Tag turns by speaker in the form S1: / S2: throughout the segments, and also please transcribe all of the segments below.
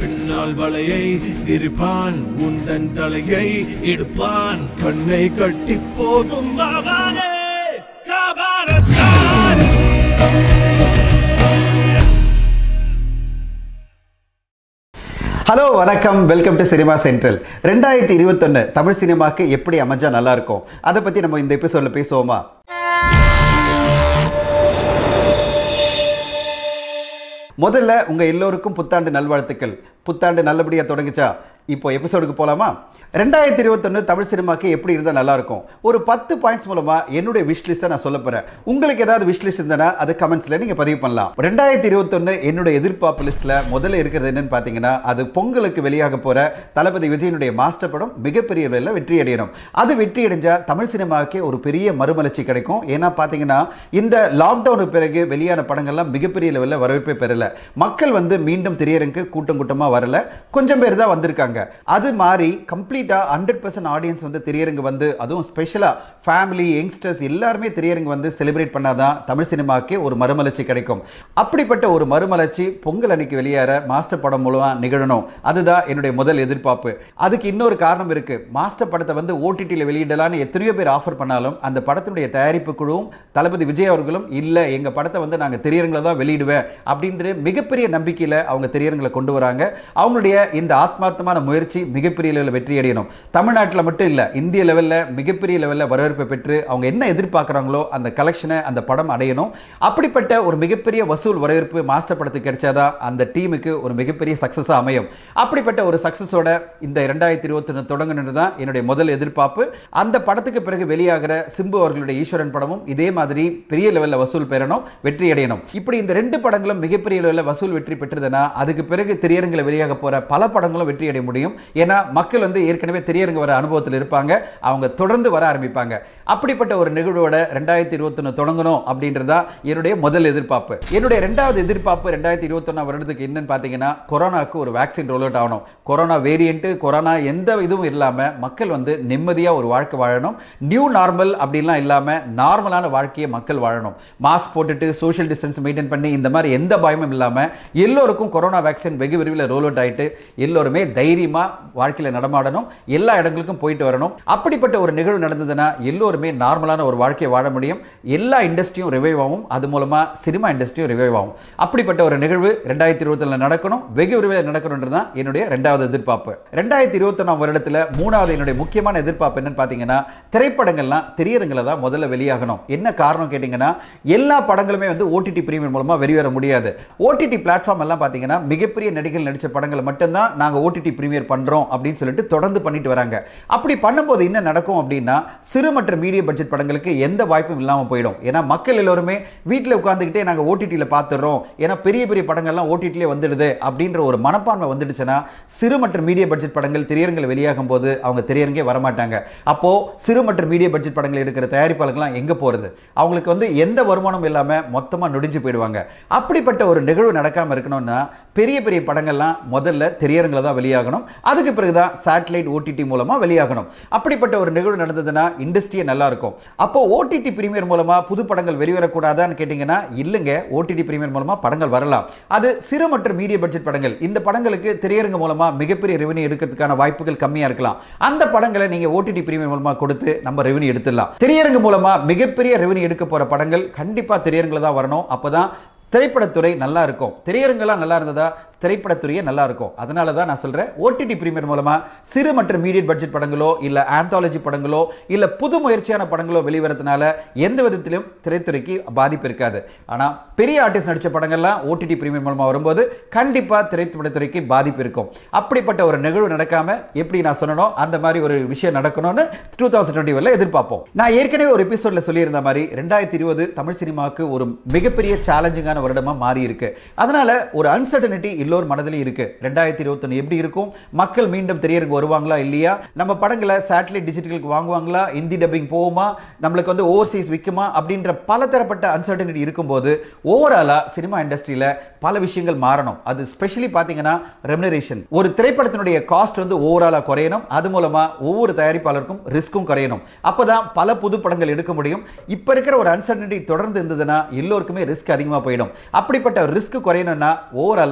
S1: பின்னால் வலையை விரிப்பான் உந்தன் தலையை எடுப்பான் கண்ணை கட்டி போகும் மகனே காபாரத்தான்
S2: ஹலோ வணக்கம் வெல்கம் டு சினிமா சென்ட்ரல் ரெண்டாயிரத்தி இருபத்தொன்று தமிழ் சினிமாக்கு எப்படி அமைஞ்சா நல்லா இருக்கும் அதை பற்றி நம்ம இந்த எபிசோடில் பேசுவோமா முதல்ல உங்கள் எல்லோருக்கும் புத்தாண்டு நல்வாழ்த்துக்கள் புத்தாண்டு நல்லபடியாக தொடங்குச்சா இப்போ எபிசோடுக்கு போகலாமா ரெண்டாயிரத்தி இருபத்தொன்று தமிழ் சினிமாக்கு எப்படி இருந்தால் நல்லா இருக்கும் ஒரு பத்து பாயிண்ட்ஸ் மூலமாக என்னுடைய விஷ் லிஸ்ட்டை நான் சொல்ல போகிறேன் உங்களுக்கு ஏதாவது விஷ் லிஸ்ட் இருந்தனா அது கமெண்ட்ஸில் நீங்கள் பதிவு பண்ணலாம் ரெண்டாயிரத்தி இருபத்தொன்று என்னுடைய எதிர்பார்ப்பு லிஸ்ட்டில் முதல்ல இருக்கிறது என்னன்னு பார்த்தீங்கன்னா அது பொங்கலுக்கு வெளியாக போகிற தளபதி விஜயனுடைய மாஸ்டர் படம் மிகப்பெரிய அளவில் வெற்றி அடையணும் அது வெற்றி அடைஞ்சால் தமிழ் சினிமாவுக்கே ஒரு பெரிய மறுமலர்ச்சி கிடைக்கும் ஏன்னா பார்த்தீங்கன்னா இந்த லாக்டவுனுக்கு பிறகு வெளியான படங்கள்லாம் மிகப்பெரிய லெவலில் வரவேற்பை பெறல மக்கள் வந்து மீண்டும் திரையரங்கு கூட்டம் கூட்டமாக வரல கொஞ்சம் பேர் தான் வந்திருக்காங்க அது மாதிரி கம்ப்ளீட்டாக ஹண்ட்ரட் பர்சன்ட் ஆடியன்ஸ் வந்து திரையரங்கு வந்து அதுவும் ஸ்பெஷலாக ஃபேமிலி யங்ஸ்டர்ஸ் எல்லாருமே திரையரங்கு வந்து செலிப்ரேட் பண்ணாதான் தமிழ் சினிமாக்கே ஒரு மறுமலர்ச்சி கிடைக்கும் அப்படிப்பட்ட ஒரு மறுமலர்ச்சி பொங்கல் அன்னைக்கு வெளியேற மாஸ்டர் படம் மூலமாக நிகழணும் அதுதான் என்னுடைய முதல் எதிர்பார்ப்பு அதுக்கு இன்னொரு காரணம் இருக்கு மாஸ்டர் படத்தை வந்து ஓடிடியில் வெளியிடலான்னு எத்தனையோ பேர் ஆஃபர் பண்ணாலும் அந்த படத்தினுடைய தயாரிப்பு குழுவும் தளபதி விஜய் அவர்களும் இல்லை எங்கள் படத்தை வந்து நாங்கள் திரையரங்கில் தான் வெளியிடுவேன் அப்படின்ற மிகப்பெரிய நம்பிக்கையில் அவங்க திரையரங்களை கொண்டு வராங்க அவங்களுடைய இந்த ஆத்மார்த்தமான முயற்சி மிகப்பெரிய லெவலில் வெற்றி அடையணும் தமிழ்நாட்டில் மட்டும் இல்லை இந்திய லெவலில் மிகப்பெரிய லெவலில் வரவேற்பை பெற்று அவங்க என்ன எதிர்பார்க்குறாங்களோ அந்த கலெக்ஷனை அந்த படம் அடையணும் அப்படிப்பட்ட ஒரு மிகப்பெரிய வசூல் வரவேற்பு மாஸ்டர் படத்துக்கு கிடைச்சாதான் அந்த டீமுக்கு ஒரு மிகப்பெரிய சக்ஸஸாக அமையும் அப்படிப்பட்ட ஒரு சக்ஸஸோட இந்த ரெண்டாயிரத்தி இருபத்தொன்று தொடங்கணுன்னு தான் என்னுடைய முதல் எதிர்பார்ப்பு அந்த படத்துக்கு பிறகு வெளியாகிற சிம்பு அவர்களுடைய ஈஸ்வரன் படமும் இதே மாதிரி பெரிய லெவலில் வசூல் பெறணும் வெற்றி அடையணும் இப்படி இந்த ரெண்டு படங்களும் மிகப்பெரிய லெவலில் வசூல் வெற்றி பெற்றதுன்னா அதுக்கு பிறகு திரையரங்கில் வெளியாக போகிற பல படங்களும் வெற்றி அடைய முடியும் ஏன்னா மக்கள் வந்து ஏற்கனவே திரையரங்கு வர அனுபவத்தில் இருப்பாங்க அவங்க தொடர்ந்து வர ஆரம்பிப்பாங்க அப்படிப்பட்ட ஒரு நிகழ்வோட ரெண்டாயிரத்தி இருபத்தொன்று தொடங்கணும் அப்படின்றதா என்னுடைய முதல் எதிர்பார்ப்பு என்னுடைய ரெண்டாவது எதிர்பார்ப்பு ரெண்டாயிரத்தி இருபத்தொன்னா வருடத்துக்கு என்னன்னு பார்த்தீங்கன்னா கொரோனாக்கு ஒரு வேக்சின் ரோல் அவுட் ஆகணும் கொரோனா வேரியன்ட் கொரோனா எந்த இதுவும் இல்லாமல் மக்கள் வந்து நிம்மதியாக ஒரு வாழ்க்கை வாழணும் நியூ நார்மல் அப்படின்லாம் இல்லாமல் நார்மலான வாழ்க்கையை மக்கள் வாழணும் மாஸ்க் போட்டுட்டு சோஷியல் டிஸ்டன்ஸ் மெயின்டைன் பண்ணி இந்த மாதிரி எந்த பயமும் இல்லாமல் எல்லோருக்கும் கொரோனா வேக்சின் வெகு விரைவில் ரோல் அவுட் ஆகிட்டு எல்லோருமே தைரியமாக வாழ்க்கையில் நடமாடணும் எல்லா இடங்களுக்கும் போயிட்டு வரணும் அப்படிப்பட்ட ஒரு நிகழ்வு நடந்ததுன்னா எல்லோருமே நார்மலான ஒரு வாழ்க்கையை வாழ முடியும் எல்லா இண்டஸ்ட்ரியும் ரிவைவ் ஆகும் அது மூலமாக சினிமா இண்டஸ்ட்ரியும் ரிவைவ் ஆகும் அப்படிப்பட்ட ஒரு நிகழ்வு ரெண்டாயிரத்தி இருபத்தில் நடக்கணும் வெகு விரைவில் நடக்கணுன்றது தான் என்னுடைய ரெண்டாவது எதிர்பார்ப்பு ரெண்டாயிரத்தி இருபத்தொன்னாம் வருடத்தில் மூணாவது என்னுடைய முக்கியமான எதிர்பார்ப்பு என்னன்னு பார்த்தீங்கன்னா திரைப்படங்கள்லாம் திரையரங்கில் தான் முதல்ல வெளியாகணும் என்ன காரணம் கேட்டிங்கன்னா எல்லா படங்களுமே வந்து ஓடிடி பிரீமியர் மூலமாக வெளிவர முடியாது ஓடிடி பிளாட்ஃபார்ம் எல்லாம் பார்த்தீங்கன்னா மிகப்பெரிய நடிகர்கள் நடித்த படங்களை மட்டும்தான் நாங்கள் ஓடிடி பிரீமியர் பண்ணுறோம் அப்படின்னு சொல்லிட்டு தொடர்ந்து பண்ணிட்டு வராங்க அப்படி பண்ணும்போது என்ன நடக்கும் அப்படின்னா சிறு மற்றும் மீடியம் பட்ஜெட் படங்களுக்கு எந்த வாய்ப்பும் இல்லாமல் போயிடும் ஏன்னா மக்கள் எல்லோருமே வீட்டில் உட்காந்துக்கிட்டே நாங்கள் ஓடிடியில் பார்த்துடுறோம் ஏன்னா பெரிய பெரிய படங்கள்லாம் ஓடிடிலே வந்துடுது அப்படின்ற ஒரு மனப்பான்மை வந்துடுச்சுன்னா சிறு மற்றும் மீடியம் பட்ஜெட் படங்கள் திரையரங்கில் வெளியாகும் போது அவங்க திரையரங்கே வரமாட்டாங்க அப்போ சிறு மற்றும் மீடியம் பட்ஜெட் படங்கள் எடுக்கிற தயாரிப்பாளர்கள்லாம் எங்கே போகிறது அவங்களுக்கு வந்து எந்த வருமானமும் இல்லாமல் மொத்தமாக நொடிஞ்சு போயிடுவாங்க அப்படிப்பட்ட ஒரு நிகழ்வு நடக்காமல் இருக்கணும்னா பெரிய பெரிய படங்கள்லாம் முதல்ல திரையரங்கில் தான் வெளியாகணும் அதுக்கு பிறகு தான் சேட்டலைட் ஓடிடி மூலமாக வெளியாகணும் அப்படிப்பட்ட ஒரு நிகழ்வு நடந்ததுன்னா இண்டஸ்ட்ரியே நல்லா இருக்கும் அப்போ ஓடிடி பிரீமியர் மூலமாக புது படங்கள் வெளிவரக்கூடாதான்னு கேட்டிங்கன்னா இல்லைங்க ஓடிடி பிரீமியர் மூலமாக படங்கள் வரலாம் அது சிறு மற்றும் மீடிய பட்ஜெட் படங்கள் இந்த படங்களுக்கு திரையரங்கு மூலமாக மிகப்பெரிய ரெவன்யூ எடுக்கிறதுக்கான வாய்ப்புகள் கம்மியாக இருக்கலாம் அந்த படங்களை நீங்கள் ஓடிடி பிரீமியர் மூலமாக கொடுத்து நம்ம ரெவன்யூ எடுத்துடலாம் திரையரங்கு மூலமாக மிகப்பெரிய ரெவன்யூ எடுக்க போகிற படங்கள் கண்டிப்பாக திரையரங்கில் தான் வரணும் அப்போ தான் திரைப்படத்துறை நல்லா இருக்கும் திரையரங்கெல்லாம் நல்லா இருந்ததா திரைப்படத்துறையே நல்லா இருக்கும் அதனால தான் நான் சொல்கிறேன் ஓடிடி பிரீமியர் மூலமாக சிறு மற்றும் மீடியம் பட்ஜெட் படங்களோ இல்லை ஆந்தாலஜி படங்களோ இல்லை புது முயற்சியான படங்களோ வெளிவரதுனால எந்த விதத்திலும் திரைத்துறைக்கு பாதிப்பு இருக்காது ஆனால் பெரிய ஆர்டிஸ்ட் நடித்த படங்கள்லாம் ஓடிடி பிரீமியர் மூலமாக வரும்போது கண்டிப்பாக திரைப்படத்துறைக்கு பாதிப்பு இருக்கும் அப்படிப்பட்ட ஒரு நிகழ்வு நடக்காம எப்படி நான் சொன்னனோ அந்த மாதிரி ஒரு விஷயம் நடக்கணும்னு டூ தௌசண்ட் டுவெண்ட்டி எதிர்பார்ப்போம் நான் ஏற்கனவே ஒரு எபிசோட்ல சொல்லியிருந்த மாதிரி ரெண்டாயிரத்தி இருபது தமிழ் சினிமாவுக்கு ஒரு மிகப்பெரிய சேலஞ்சிங்கான வருடமா மாறி இருக்கு அதனால ஒரு அன்சர்டனிட்டி எல்லோர் மனதிலும் இருக்கு ரெண்டாயிரத்தி இருபத்தொன்னு எப்படி இருக்கும் மக்கள் மீண்டும் திரையரங்கு வருவாங்களா இல்லையா நம்ம படங்களை சேட்டலைட் டிஜிட்டலுக்கு வாங்குவாங்களா ஹிந்தி டப்பிங் போகுமா நம்மளுக்கு வந்து ஓவர்சீஸ் விற்குமா அப்படின்ற பல தரப்பட்ட அன்சர்டனிட்டி இருக்கும்போது ஓவராலா சினிமா இண்டஸ்ட்ரியில பல விஷயங்கள் மாறணும் அது ஸ்பெஷலி பார்த்தீங்கன்னா ரெமுனரேஷன் ஒரு திரைப்படத்தினுடைய காஸ்ட் வந்து ஓவராலா குறையணும் அது மூலமா ஒவ்வொரு தயாரிப்பாளருக்கும் ரிஸ்க்கும் குறையணும் அப்பதான் பல புது படங்கள் எடுக்க முடியும் இப்ப இருக்கிற ஒரு அன்சர்டனிட்டி தொடர்ந்து இருந்ததுன்னா எல்லோருக்குமே ரிஸ்க் அதிகமாக போயிடும் அப்படிப்பட்ட ரிஸ்க் குறையணும்னா ஓவராலா ஒவ்வொரு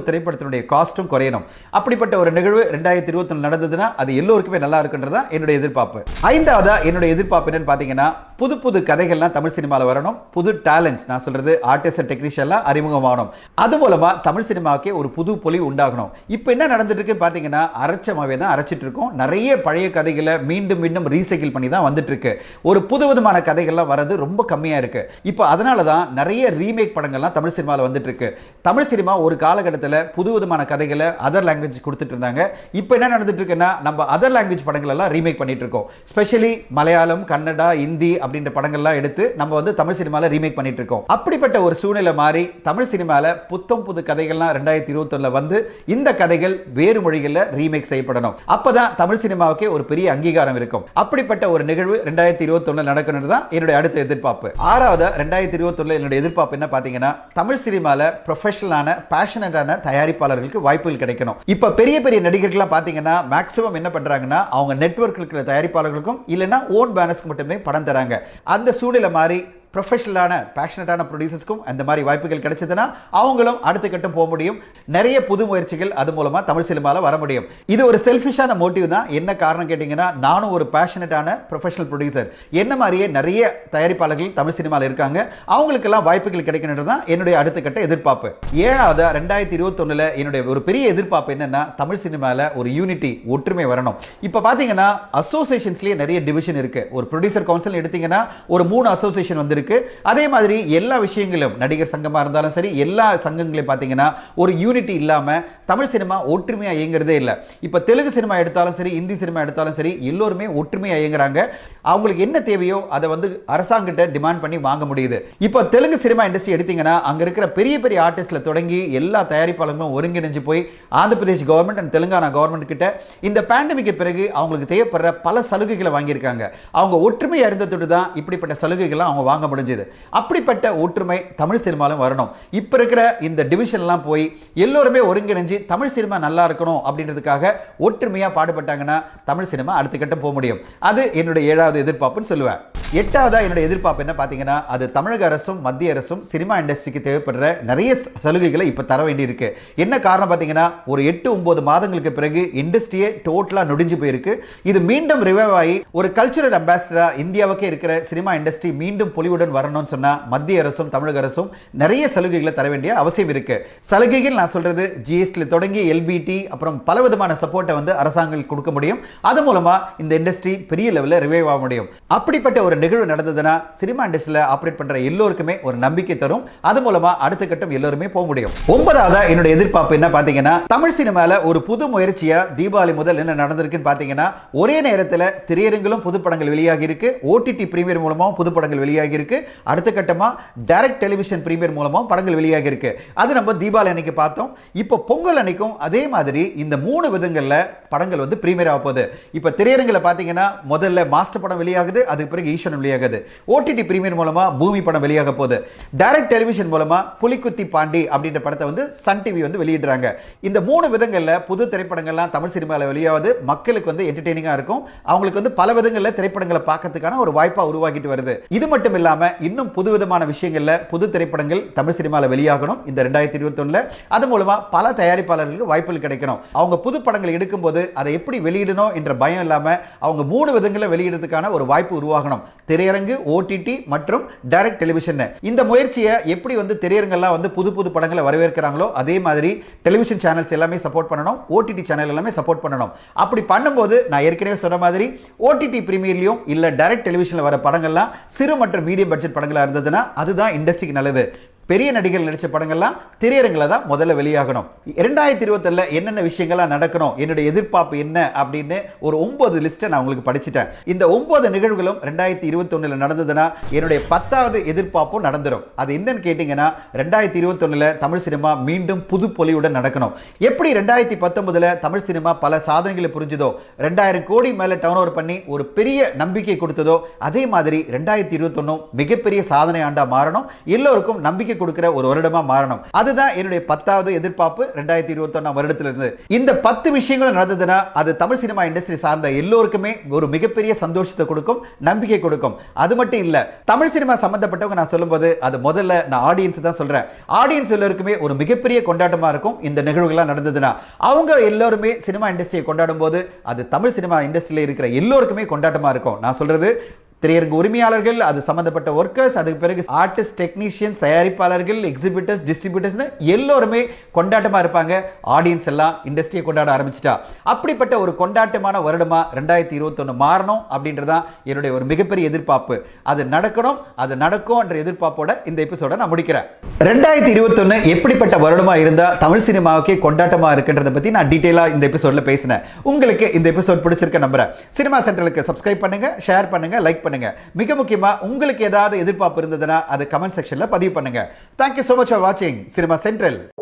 S2: திரைப்படத்தினுடைய காஸ்ட்டும் குறையணும் அப்படிப்பட்ட ஒரு நிகழ்வு ரெண்டாயிரத்தி இருபத்தி நடந்ததுன்னா அது எல்லோருக்குமே நல்லா இருக்குன்றதா என்னுடைய எதிர்பார்ப்பு ஐந்தாவதா என்னுடைய எதிர்பார்ப்பு என்னன்னு பார்த்தீங்கன்னா புது புது கதைகள்லாம் தமிழ் சினிமாவில் வரணும் புது டேலண்ட்ஸ் நான் சொல்றது ஆர்டிஸ்ட் அண்ட் டெக்னீஷியன்லாம் அறிமுகமாகணும் அது மூலமா தமிழ் சினிமாவுக்கே ஒரு புது பொலி உண்டாகணும் இப்போ என்ன நடந்துட்டு இருக்கு பார்த்தீங்கன்னா அரைச்சமாவே தான் அரைச்சிட்டு இருக்கோம் நிறைய பழைய கதைகளை மீண்டும் மீண்டும் ரீசைக்கிள் பண்ணி தான் வந்துட்டு இருக்கு ஒரு புது விதமான கதைகள்லாம் வரது ரொம்ப கம்மியா இருக்கு இப்போ அதனால தான் நிறைய ரீமேக் படங்கள்லாம் தமிழ் சினிமாவில் வந்துட்டு இருக்கு தமிழ் சினிமா ஒரு காலகட்டத்தில் புது விதமான கதைகளை அதர் லாங்குவேஜ் கொடுத்துட்டு இருந்தாங்க இப்போ என்ன நடந்துட்டு இருக்குன்னா நம்ம அதர் லாங்குவேஜ் படங்கள் எல்லாம் ரீமேக் பண்ணிட்டு இருக்கோம் ஸ்பெஷலி மலையாளம் கன்னடா ஹிந்தி அப்படின்ற படங்கள்லாம் எடுத்து நம்ம வந்து தமிழ் சினிமாவில் ரீமேக் பண்ணிட்டு இருக்கோம் அப்படிப்பட்ட ஒரு சூழ்நிலை மாறி தமிழ் சினிமாவில் புத்தம் புது கதைகள்லாம் ரெண்டாயிரத்தி இருபத்தொன்னுல வந்து இந்த கதைகள் வேறு மொழிகளில் ரீமேக் செய்யப்படணும் அப்பதான் தமிழ் சினிமாவுக்கே ஒரு பெரிய அங்கீகாரம் இருக்கும் அப்படிப்பட்ட ஒரு நிகழ்வு ரெண்டாயிரத்தி இருபத்தொன்னு நடக்கணும் தான் என்னுடைய அடுத்த எதிர்பார்ப்பு ஆறாவது ரெண்டாயிரத்தி இருபத்தொன்னுல என்னுடைய எதிர்பார்ப்பு என்ன பார்த்தீங்கன்னா தமிழ் சினிமாவில் ப்ரொஃபஷனலான பேஷனட்டான தயாரிப்பாளர்களுக்கு வாய்ப்புகள் கிடைக்கணும் இப்போ பெரிய பெரிய நடிகர்கள்லாம் பார்த்தீங்கன்னா மேக்ஸிமம் என்ன பண்றாங்கன்னா அவங்க நெட்வொர்க் இருக்கிற தயாரிப்பாளர்களுக்கும் இல்லைன்னா ஓன் பேனர்ஸ்க்கு மட்டுமே படம் தராங்க அந்த சூழ்நிலை மாதிரி ப்ரொஃபஷனலான பேஷனட்டான ப்ரொடியூசர்ஸ்க்கும் அந்த மாதிரி வாய்ப்புகள் கிடைச்சதுன்னா அவங்களும் அடுத்த கட்டம் போக முடியும் நிறைய புது முயற்சிகள் அது மூலமா தமிழ் சினிமாவில் வர முடியும் இது ஒரு செல்ஃபிஷான மோட்டிவ் தான் என்ன காரணம் கேட்டிங்கன்னா நானும் ஒரு பேஷனட்டான ப்ரொஃபஷனல் ப்ரொடியூசர் என்ன மாதிரியே நிறைய தயாரிப்பாளர்கள் தமிழ் சினிமாவில் இருக்காங்க அவங்களுக்கெல்லாம் வாய்ப்புகள் கிடைக்கணுன்றது தான் என்னுடைய அடுத்த கட்ட எதிர்பார்ப்பு ஏழாவது ரெண்டாயிரத்தி இருபத்தொன்னுல என்னுடைய ஒரு பெரிய எதிர்பார்ப்பு என்னன்னா தமிழ் சினிமாவில் ஒரு யூனிட்டி ஒற்றுமை வரணும் இப்போ பார்த்தீங்கன்னா அசோசியேஷன்ஸ்லேயே நிறைய டிவிஷன் இருக்கு ஒரு ப்ரொடியூசர் கவுன்சில் எடுத்தீங்கன்னா ஒரு மூணு அசோசியேஷன் வந்திருக்கு அதே மாதிரி எல்லா விஷயங்களும் நடிகர் சங்கமாக இருந்தாலும் சரி எல்லா சங்கங்களையும் பார்த்தீங்கன்னா ஒரு யூனிட்டி இல்லாமல் தமிழ் சினிமா ஒற்றுமையாக இயங்குறதே இல்லை இப்போ தெலுங்கு சினிமா எடுத்தாலும் சரி இந்தி சினிமா எடுத்தாலும் சரி எல்லோருமே ஒற்றுமையாக இயங்குறாங்க அவங்களுக்கு என்ன தேவையோ அதை வந்து அரசாங்கிட்ட டிமாண்ட் பண்ணி வாங்க முடியுது இப்போ தெலுங்கு சினிமா இண்டஸ்ட்ரி எடுத்தீங்கன்னா அங்கே இருக்கிற பெரிய பெரிய ஆர்டிஸ்ட்ல தொடங்கி எல்லா தயாரிப்பாளர்களும் ஒருங்கிணைஞ்சு போய் Andhra Pradesh government and Telangana government கிட்ட இந்த பேண்டமிக்கு பிறகு அவங்களுக்கு தேவைப்படுற பல சலுகைகளை வாங்கியிருக்காங்க அவங்க ஒற்றுமையாக இருந்ததோடு தான் இப்படிப்பட்ட சலுகைகளை அவங்க வாங்க முடிஞ்சது அப்படிப்பட்ட ஒற்றுமை தமிழ் சினிமாலும் வரணும் இப்போ இருக்கிற இந்த டிவிஷன்லாம் போய் எல்லோருமே ஒருங்கிணைஞ்சு தமிழ் சினிமா நல்லா இருக்கணும் அப்படின்றதுக்காக ஒற்றுமையாக பாடுபட்டாங்கன்னா தமிழ் சினிமா அடுத்த கட்டம் போக முடியும் அது என்னுடைய ஏழாவது எதிர்பார்ப்புன்னு சொல்லுவேன் எட்டாவதா என்னுடைய எதிர்பார்ப்பு என்ன பார்த்தீங்கன்னா அது தமிழக அரசும் மத்திய அரசும் சினிமா இண்டஸ்ட்ரிக்கு தேவைப்படுற நிறைய ச- சலுகைகளை இப்போ தர வேண்டியிருக்கு என்ன காரணம் பார்த்தீங்கன்னா ஒரு எட்டு ஒன்பது மாதங்களுக்கு பிறகு இண்டஸ்ட்ரியே டோட்டலாக நொடிஞ்சு போயிருக்கு இது மீண்டும் ரிவைவ் ஆகி ஒரு கல்ச்சுரல் அம்பாசிடரா இந்தியாவுக்கே இருக்கிற சினிமா இண்டஸ்ட்ரி மீண்டும் பொலிவுடன் வரணும்னு சொன்னா மத்திய அரசும் தமிழக அரசும் நிறைய சலுகைகளை தர வேண்டிய அவசியம் இருக்கு சலுகைகள் நான் சொல்றது ஜிஎஸ்டி தொடங்கி எல்பிடி அப்புறம் பல விதமான சப்போர்ட்டை வந்து அரசாங்கம் கொடுக்க முடியும் அது மூலமா இந்த இண்டஸ்ட்ரி பெரிய லெவலில் ரிவைவ் ஆக முடியும் அப்படிப்பட்ட ஒரு நிகழ்வு நடந்ததுன்னா சினிமா இண்டஸ்ட்ரியில் ஆப்ரேட் பண்ற எல்லோருக்குமே ஒரு நம்பிக்கை தரும் அது மூலமா அடுத்த கட்டம் எல்லோருமே போக முடியும் ஒன்பதாவதா என்னுடைய எதிர்பார்ப்பு என்ன பாத்தீங்கன்னா தமிழ் சினிமால ஒரு புது முயற்சியா தீபாவளி முதல் என்ன நடந்திருக்குன்னு பாத்தீங்கன்னா ஒரே நேரத்தில் திரையரங்கிலும் புது படங்கள் வெளியாகி இருக்கு ஓடிடி பிரீமியர் மூலமாவும் புது படங்கள் வெளியாகி இருக்கு அடுத்த கட்டமா டைரக்ட் டெலிவிஷன் பிரீமியர் மூலமாவும் படங்கள் வெளியாகி இருக்கு அது நம்ம தீபாவளி அன்னைக்கு பார்த்தோம் இப்போ பொங்கல் அன்னைக்கும் அதே மாதிரி இந்த மூணு விதங்கள்ல படங்கள் வந்து பிரீமியர் ஆக போகுது இப்போ திரையரங்கில் பார்த்தீங்கன்னா முதல்ல மாஸ்டர் படம் வெளியாகுது அதுக்கு பிறகு ஈஸ்வரன் வெளியாகுது ஓடிடி பிரீமியர் மூலமா பூமி படம் வெளியாக போகுது டைரக்ட் டெலிவிஷன் மூலமா புலிக்குத்தி பாண்டி அப்படின்ற படத்தை வந்து சன் டிவி வந்து வெளியிடுறாங்க இந்த மூணு விதங்கள்ல புது திரைப்படங்கள்லாம் தமிழ் சினிமாவில் வெளியாவது மக்களுக்கு வந்து என்டர்டெய்னிங்காக இருக்கும் அவங்களுக்கு வந்து பல விதங்களில் திரைப்படங்களை பார்க்கறதுக்கான ஒரு வாய்ப்பா உருவாக்கிட்டு வருது இது மட்டும் இல்லாம இன்னும் புது விதமான விஷயங்கள்ல புது திரைப்படங்கள் தமிழ் சினிமாவில் வெளியாகணும் இந்த ரெண்டாயிரத்தி இருபத்தொன்னுல அது மூலமா பல தயாரிப்பாளர்களுக்கு வாய்ப்புகள் கிடைக்கணும் அவங்க புது படங்கள் எடுக்கும்போது அதை எப்படி வெளியிடணும் என்ற பயம் இல்லாம அவங்க மூணு விதங்களில் வெளியிடுறதுக்கான ஒரு வாய்ப்பு உருவாகணும் திரையரங்கு ஓடிடி மற்றும் டைரக்ட் டெலிவிஷன் இந்த முயற்சியை எப்படி வந்து திரையரங்கெல்லாம் வந்து புது புது படங்களை வரவேற்கிறாங்களோ அதே மாதிரி டெலிவிஷன் சேனல்ஸ் எல்லாமே சப்போர்ட் பண்ணணும் ஓடிடி சேனல் எல்லாமே சப்போர்ட் பண்ணணும் அப்படி பண்ணும்போது நான் ஏற்கனவே சொன்ன மாதிரி ஓடிடி பிரீமியர்லையும் இல்ல டைரக்ட் டெலிவிஷன்ல வர படங்கள்லாம் சிறு மற்றும் மீடியம் பட்ஜெட் படங்களா இருந்ததுன்னா அதுதான் இண்டஸ்ட்ரிக்கு நல்லது பெரிய நடிகர்கள் நடிச்ச படங்கள்லாம் திரையரங்கில் தான் முதல்ல வெளியாகணும் இரண்டாயிரத்தி இருபத்தொன்னுல என்னென்ன விஷயங்கள்லாம் நடக்கணும் என்னுடைய எதிர்பார்ப்பு என்ன அப்படின்னு ஒரு ஒன்பது லிஸ்ட்டை நான் உங்களுக்கு படிச்சுட்டேன் இந்த ஒன்பது நிகழ்வுகளும் ரெண்டாயிரத்தி இருபத்தொன்னுல நடந்ததுன்னா என்னுடைய பத்தாவது எதிர்பார்ப்பும் நடந்துரும் அது என்னன்னு கேட்டிங்கன்னா ரெண்டாயிரத்தி இருபத்தொன்னுல தமிழ் சினிமா மீண்டும் புது பொலிவுடன் நடக்கணும் எப்படி ரெண்டாயிரத்தி பத்தொன்பதுல தமிழ் சினிமா பல சாதனைகளை புரிஞ்சுதோ ரெண்டாயிரம் கோடி மேல டர்ன் ஓவர் பண்ணி ஒரு பெரிய நம்பிக்கை கொடுத்ததோ அதே மாதிரி ரெண்டாயிரத்தி இருபத்தொன்னும் மிகப்பெரிய சாதனை ஆண்டா மாறணும் எல்லோருக்கும் நம்பிக்கை நம்பிக்கை கொடுக்கிற ஒரு வருடமா மாறணும் அதுதான் என்னுடைய பத்தாவது எதிர்பார்ப்பு ரெண்டாயிரத்தி இருபத்தி ஒன்னாம் வருடத்துல இருந்து இந்த பத்து விஷயங்கள் நடந்ததுன்னா அது தமிழ் சினிமா இண்டஸ்ட்ரி சார்ந்த எல்லோருக்குமே ஒரு மிகப்பெரிய சந்தோஷத்தை கொடுக்கும் நம்பிக்கை கொடுக்கும் அது மட்டும் இல்ல தமிழ் சினிமா சம்பந்தப்பட்டவங்க நான் சொல்லும்போது அது முதல்ல நான் ஆடியன்ஸ் தான் சொல்றேன் ஆடியன்ஸ் எல்லோருக்குமே ஒரு மிகப்பெரிய கொண்டாட்டமா இருக்கும் இந்த நிகழ்வுகள்லாம் நடந்ததுன்னா அவங்க எல்லோருமே சினிமா இண்டஸ்ட்ரியை கொண்டாடும் போது அது தமிழ் சினிமா இண்டஸ்ட்ரியில் இருக்கிற எல்லோருக்குமே கொண்டாட்டமா இருக்கும் நான் சொல்றது திரையரங்கு உரிமையாளர்கள் அது சம்பந்தப்பட்ட ஒர்க்கர்ஸ் அதுக்கு பிறகு ஆர்டிஸ்ட் டெக்னீஷியன்ஸ் தயாரிப்பாளர்கள் எக்ஸிபிட்டர்ஸ் டிஸ்ட்ரிபியூட்டர்ஸ்னு எல்லோருமே கொண்டாட்டமா இருப்பாங்க ஆடியன்ஸ் எல்லாம் இண்டஸ்ட்ரியை கொண்டாட ஆரம்பிச்சிட்டா அப்படிப்பட்ட ஒரு கொண்டாட்டமான வருடமா ரெண்டாயிரத்தி இருபத்தொன்னு மாறணும் அப்படின்றதான் என்னுடைய ஒரு மிகப்பெரிய எதிர்பார்ப்பு அது நடக்கணும் அது நடக்கும் என்ற எதிர்பார்ப்போட இந்த எபிசோட நான் முடிக்கிறேன் ரெண்டாயிரத்தி இருபத்தொன்னு எப்படிப்பட்ட வருடமா இருந்தா தமிழ் சினிமாவுக்கே கொண்டாட்டமா இருக்குன்றத பத்தி நான் டீட்டெயிலா இந்த எபிசோட்ல பேசினேன் உங்களுக்கு இந்த எபிசோட் பிடிச்சிருக்க நம்புறேன் சினிமா சென்ட்ரலுக்கு சப்ஸ்கிரைப் பண்ணுங்க ஷேர் பண்ணுங்க லைக் பண்ணுங்க மிக முக்கியமா உங்களுக்கு ஏதாவது எதிர்பார்ப்பு இருந்ததுன்னா அதை கமெண்ட் செக்ஷன்ல பதிவு பண்ணுங்க தேங்க்யூ so much ஃபார் வாட்சிங் சினிமா சென்ட்ரல்